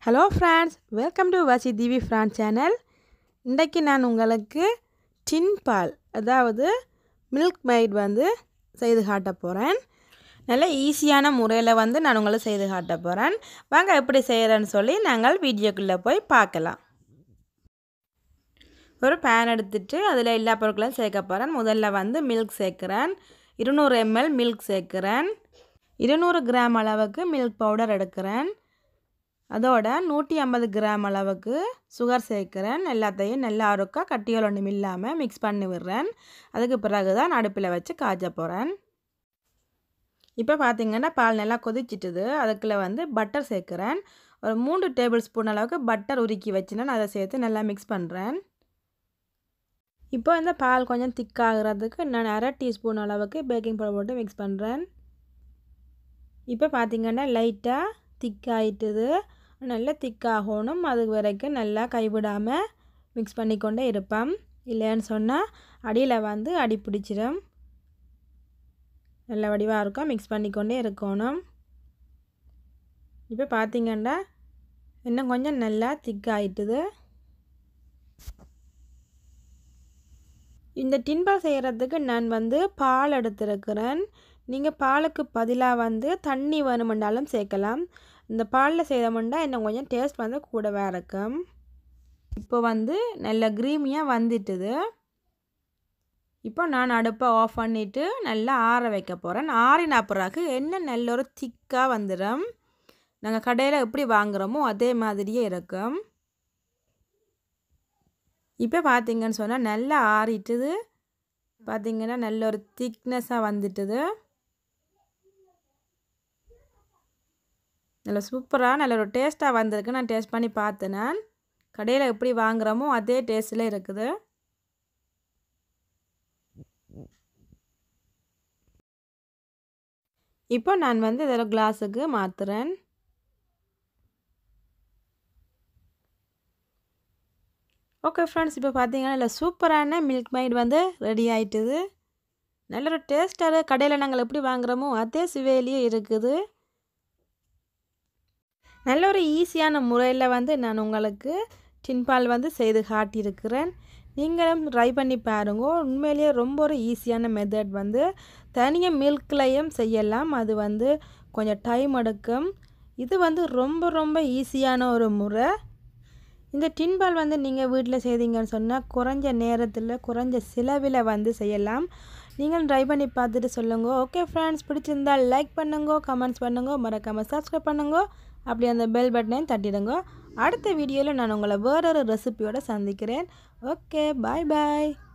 hello friends welcome to வாசி திவி France channel இன்றைக்கு நான் உங்களுக்கு டின் பால் அதாவது மில்க் மைட் வந்து செய்து காட்ட போகிறேன் நல்ல ஈஸியான முறையில் வந்து நான் உங்களுக்கு செய்து காட்ட போகிறேன் வாங்க எப்படி செய்கிறேன்னு சொல்லி நாங்கள் வீடியோக்குள்ளே போய் பார்க்கலாம் ஒரு பேன் எடுத்துட்டு அதில் எல்லா பொருட்களையும் சேர்க்க போகிறேன் முதல்ல வந்து மில்க் சேர்க்குறேன் இருநூறு எம்எல் மில்க் சேர்க்குறேன் இருநூறு கிராம் அளவுக்கு மில்க் பவுடர் எடுக்கிறேன் அதோட நூற்றி ஐம்பது கிராம் அளவுக்கு சுகர் சேர்க்குறேன் எல்லாத்தையும் நல்லா அறுக்கா கட்டிகள் ஒன்றும் இல்லாமல் மிக்ஸ் பண்ணி விடுறேன் அதுக்கு பிறகு தான் அடுப்பில் வச்சு காய்ச்ச போகிறேன் இப்போ பார்த்திங்கன்னா பால் நல்லா கொதிச்சிட்டுது அதுக்குள்ள வந்து பட்டர் சேர்க்குறேன் ஒரு மூன்று டேபிள் ஸ்பூன் அளவுக்கு பட்டர் உருக்கி வச்சுனா அதை சேர்த்து நல்லா மிக்ஸ் பண்ணுறேன் இப்போ இந்த பால் கொஞ்சம் திக்காகிறதுக்கு நான் அரை டீஸ்பூன் அளவுக்கு பேக்கிங் பவுடர் போட்டு மிக்ஸ் பண்ணுறேன் இப்போ பார்த்திங்கன்னா லைட்டாக திக்காயிட்டுது நல்லா திக்காகணும் அது வரைக்கும் நல்லா கைவிடாமல் மிக்ஸ் பண்ணிக்கொண்டே இருப்பேன் இல்லைன்னு சொன்னால் அடியில் வந்து அடி பிடிச்சிடும் நல்ல வடிவாக இருக்கும் மிக்ஸ் பண்ணிக்கொண்டே இருக்கணும் இப்போ பார்த்திங்கன்னா இன்னும் கொஞ்சம் நல்லா திக்காயிட்டுது இந்த டின்பால் செய்கிறதுக்கு நான் வந்து பால் எடுத்துருக்கிறேன் நீங்கள் பாலுக்கு பதிலாக வந்து தண்ணி வேணுமென்றாலும் சேர்க்கலாம் இந்த பாலில் செய்தோம்னா இன்னும் கொஞ்சம் டேஸ்ட் வந்து கூடவே இருக்கும் இப்போ வந்து நல்ல க்ரீமியாக வந்துட்டுது இப்போ நான் அடுப்பை ஆஃப் பண்ணிவிட்டு நல்லா ஆற வைக்க போகிறேன் ஆறின பிறகு என்ன நல்ல ஒரு திக்காக வந்துடும் நாங்கள் கடையில் எப்படி வாங்குகிறோமோ அதே மாதிரியே இருக்கும் இப்போ பார்த்திங்கன்னு சொன்னால் நல்லா ஆறிட்டுது பார்த்திங்கன்னா நல்ல ஒரு திக்னஸாக வந்துட்டுது நல்ல சூப்பராக நல்ல ஒரு டேஸ்ட்டாக வந்திருக்கு நான் டேஸ்ட் பண்ணி பார்த்தேன் நான் கடையில் எப்படி வாங்குகிறோமோ அதே டேஸ்ட்டில் இருக்குது இப்போ நான் வந்து இதில் கிளாஸுக்கு மாற்றுறேன் ஓகே ஃப்ரெண்ட்ஸ் இப்போ பார்த்தீங்கன்னா இல்லை சூப்பரான மில்க் மைட் வந்து ரெடி ஆகிட்டுது நல்ல ஒரு டேஸ்ட்டாக கடையில் நாங்கள் எப்படி வாங்குகிறோமோ அதே சுவையிலேயே இருக்குது நல்ல ஒரு ஈஸியான முறையில் வந்து நான் உங்களுக்கு டின்பால் வந்து செய்து காட்டியிருக்கிறேன் நீங்களும் ட்ரை பண்ணி பாருங்க உண்மையிலேயே ரொம்ப ஒரு ஈஸியான மெத்தட் வந்து தனியாக மில்க்லையும் செய்யலாம் அது வந்து கொஞ்சம் டைம் எடுக்கும் இது வந்து ரொம்ப ரொம்ப ஈஸியான ஒரு முறை இந்த டின்பால் வந்து நீங்கள் வீட்டில் செய்தீங்கன்னு சொன்னால் குறைஞ்ச நேரத்தில் குறைஞ்ச செலவில் வந்து செய்யலாம் நீங்கள் ட்ரை பண்ணி பார்த்துட்டு சொல்லுங்க ஓகே ஃப்ரெண்ட்ஸ் பிடிச்சிருந்தால் லைக் பண்ணுங்க கமெண்ட்ஸ் பண்ணுங்க மறக்காமல் சப்ஸ்கிரைப் பண்ணுங்க அப்படி அந்த பெல் பட்டனையும் தட்டிடுங்க அடுத்த வீடியோவில் நான் உங்களை வேறொரு ரெசிபியோடு சந்திக்கிறேன் ஓகே பாய் பாய்